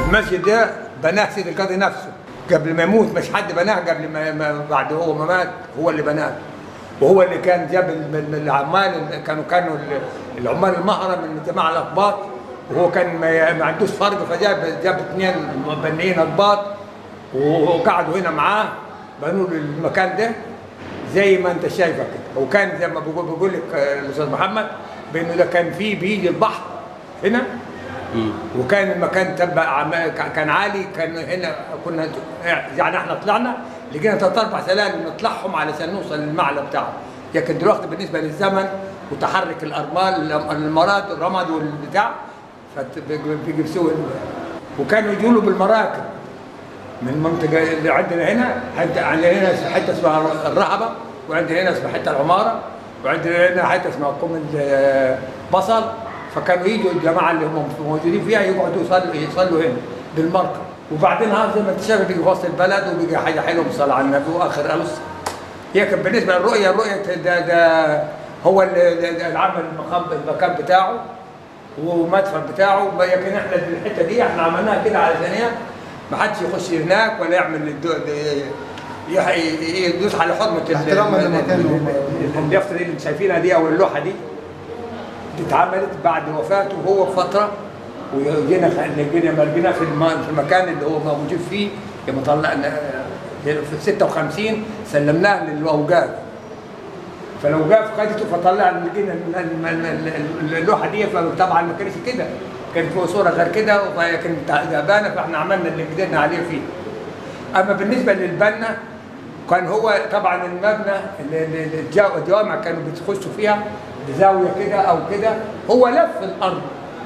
المسجد ده بناه سيد القاضي نفسه قبل ما يموت مش حد بناه قبل ما, ما بعد هو ما مات هو اللي بناه وهو اللي كان جاب ال- ال- العمال اللي كانوا كانوا ال- العمال المهرة من جماعة الأقباط وهو كان ما ما عندوش فرق فجاب جاب اثنين بنيين أقباط وقعدوا هنا معاه بنوا له المكان ده زي ما انت شايفه كده وكان زي ما بقول بقول لك آه، الاستاذ محمد بانه ده كان فيه بيجي البحر هنا وكان المكان تبع عم- كان عالي كان هنا كنا يعني احنا طلعنا لقينا ثلاث اربع سلالم نطلعهم علشان نوصل للمعلى بتاعه لكن دلوقتي بالنسبه للزمن وتحرك الارمال المراد الرمد والبتاع فبيجيبسوه وكانوا يجوا له بالمراكب من المنطقه اللي عندنا هنا حتى عندنا هنا حته اسمها الرهبه وعندنا هنا اسمها حته العماره وعندنا هنا حته اسمها قوم بصل فكانوا يجوا الجماعه اللي هم موجودين فيها يقعدوا يصلوا يصلوا هنا بالمركب وبعدين هذا زي ما انت شايف بيجي في وسط البلد وبيجي حاجه حلوه بالصلاه على النبي واخر امس هي كان بالنسبه للرؤيه الرؤيه ده ده هو اللي عمل المقام المكان بتاعه ومدفن بتاعه لكن احنا الحته دي احنا عملناها كده علشان هي ما حدش يخش هناك ولا يعمل الدو... يح- يدوس على حرمه ال- احتراما ال- لمكانه ال- ال- اليافطه دي اللي شايفينها دي او اللوحه دي دي اتعملت بعد وفاته هو بفتره وجينا خ- جينا مرجنا في الم- في المكان اللي هو موجود فيه لما طلعنا في 56 سلمناه للاوقاف فالاوقاف خدته فطلعنا لقينا ال- ال- ال- ال- اللوحه دي فطبعا ما كانتش كده كانت فوق صوره غير كده وكانت تعبانه فاحنا عملنا اللي قدرنا عليه فيه اما بالنسبه للبنا كان هو طبعا المبنى اللي- اللي- اللي الجا- الجوامع كانوا بيخشوا فيها بزاويه كده او كده هو لف الارض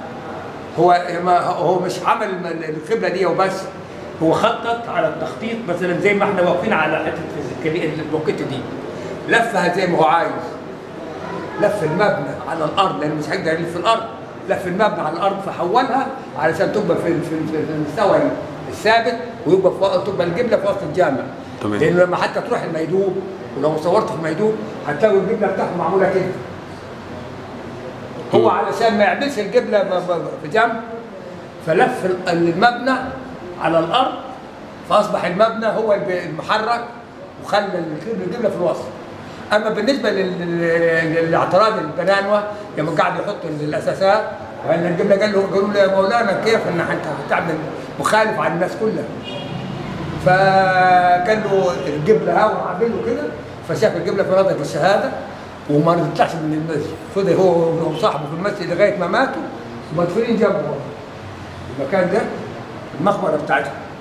هو ما هو مش عمل القبله دي وبس هو خطط على التخطيط مثلا زي ما احنا واقفين على حته الكبي- البوكيت دي لفها زي ما هو عايز لف المبنى على الارض لانه مش هيقدر يلف الارض لف المبنى على الارض فحولها علشان تبقى في في في في المستوى الثابت ويبقى في تبقى القبله في وسط الجامع تمام. لانه لما حتى تروح الميدوب ولو صورت في الميدوب هتلاقي القبله بتاعته معموله كده هو علشان ما يعملش القبله ب- ب- في جنب فلف ال- المبنى على الارض فاصبح المبنى هو الب- المحرك وخلى القبله القبله في الوسط اما بالنسبه لل- لل- للاعتراض البنانوه لما قاعد يحط الاساسات وان القبله قال له قالوا له يا مولانا كيف ان انت هتعمل مخالف عن الناس كلها فقال له القبله ها وعامل له كده فشاف القبله في رضا الشهاده وما طلعش من المسجد فضل هو وصاحبه في المسجد لغايه ما ماتوا ومدفونين جنبه المكان ده المقبره بتاعتهم